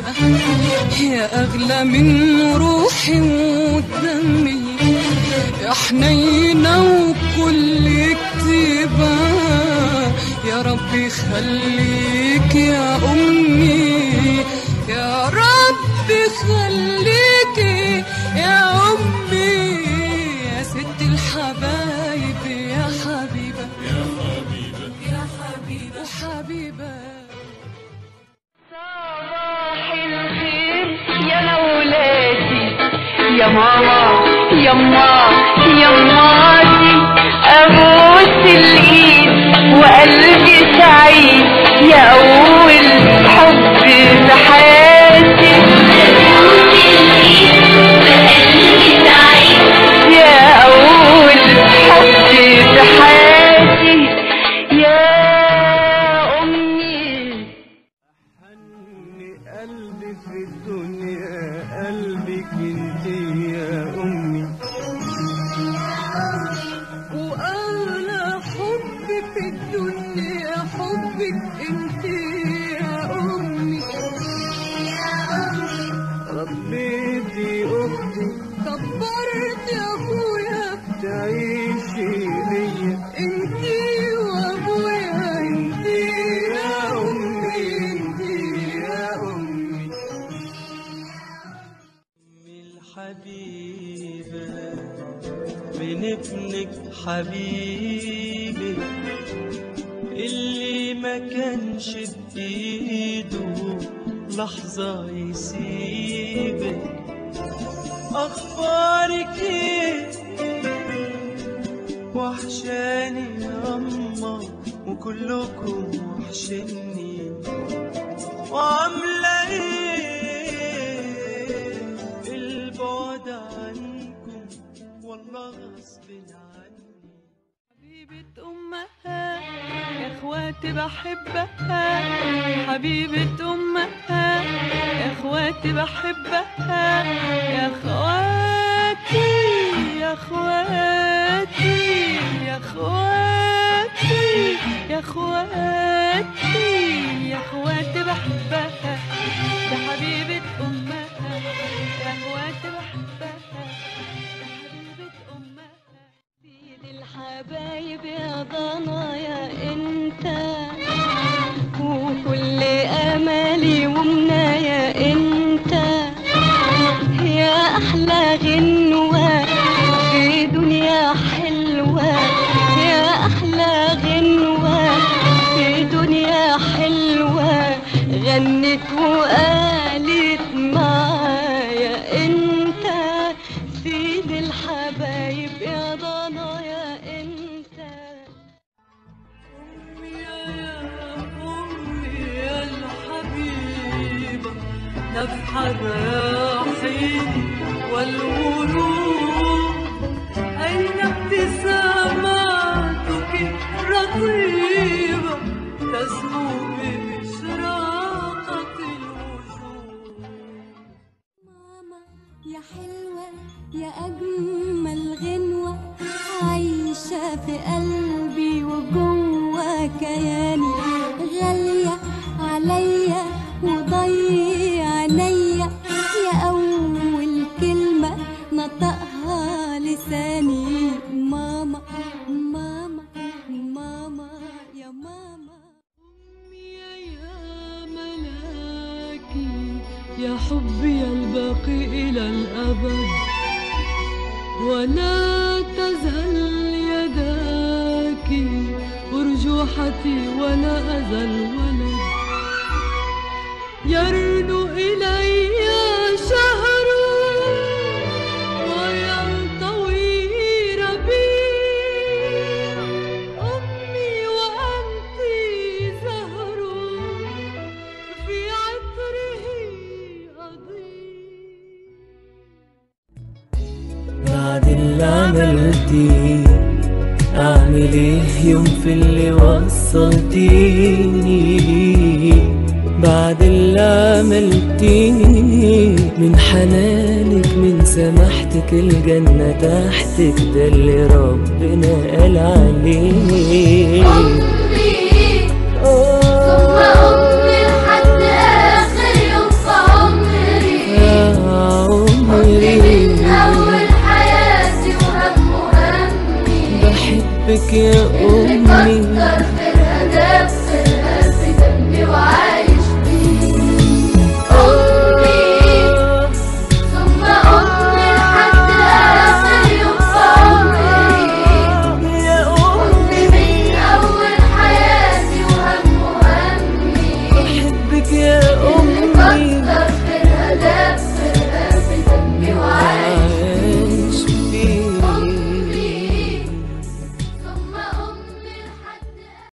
يا أغلى من روحي ودمي يا حنينة وكل كتيبة يا ربي خليك يا أمي يا ربي خليك يا أمي يا ست الحبايب يا حبيبة يا حبيبة يا حبيبة وحبيبة صباح الخير يا مولاتي يا ماما يما يماتي ابوس الايد وقلبي سعيد يا اول حب في حياتي يا اول حب في حياتي يا امي حني قلبي في الدنيا قلبك انت يا امي وأغلى حب في الدنيا حبك انت يا أمي ربيتي اختي كبرت يا أخويا تعيشي ليا انت وأبويا انت يا أمي انت يا أمي امي الحبيبه من ابنك حبيبي اللي ما كانش بايده لحظه يسيبك اخبارك ايه وحشاني يا اما وكلكم وحشني وعاملة ايه البعد عنكم والله غصب عني حبيبة أمها يا إخواتي بحبها حبيبة أمها يا إخواتي بحبها يا إخواتي يا إخواتي يا إخواتي يا إخواتي يا إخواتي بحبها يا حبيبة أمها يا إخواتي بحبها يا حبيبة أمها سيد الحبايب يا ضنايا انت وكل امالي ومنايا انت يا احلى غنوة في دنيا حلوة يا احلى غنوة في دنيا حلوة غنت وقالت معايا انت سيد الحبايب يا ضنايا انت أمي يا أمي يا الحبيبة نفح الرياحين والورود أين ابتساماتك الرقيبة تسمو بإشراقة الوجود ماما يا حلوة يا أجمل غنوة عايشة في قلبي وجوه كياني غالية عليا وضي عينيا يا أول كلمة نطقها لساني ماما ماما ماما يا ماما أمي يا ملاكي يا حبي الباقي إلى الأبد ولا تزل يداك أرجوحتي ولا أزل ولد يرنو إلي شهر وينطوي ربيع أمي وأنت زهر في عطره أضيء بعد اللي عملتيه اعمل ايه يوم في اللي وصلتيني ليه بعد اللي عملتيه من حنانك من سماحتك الجنة تحتك ده اللي ربنا قال عليه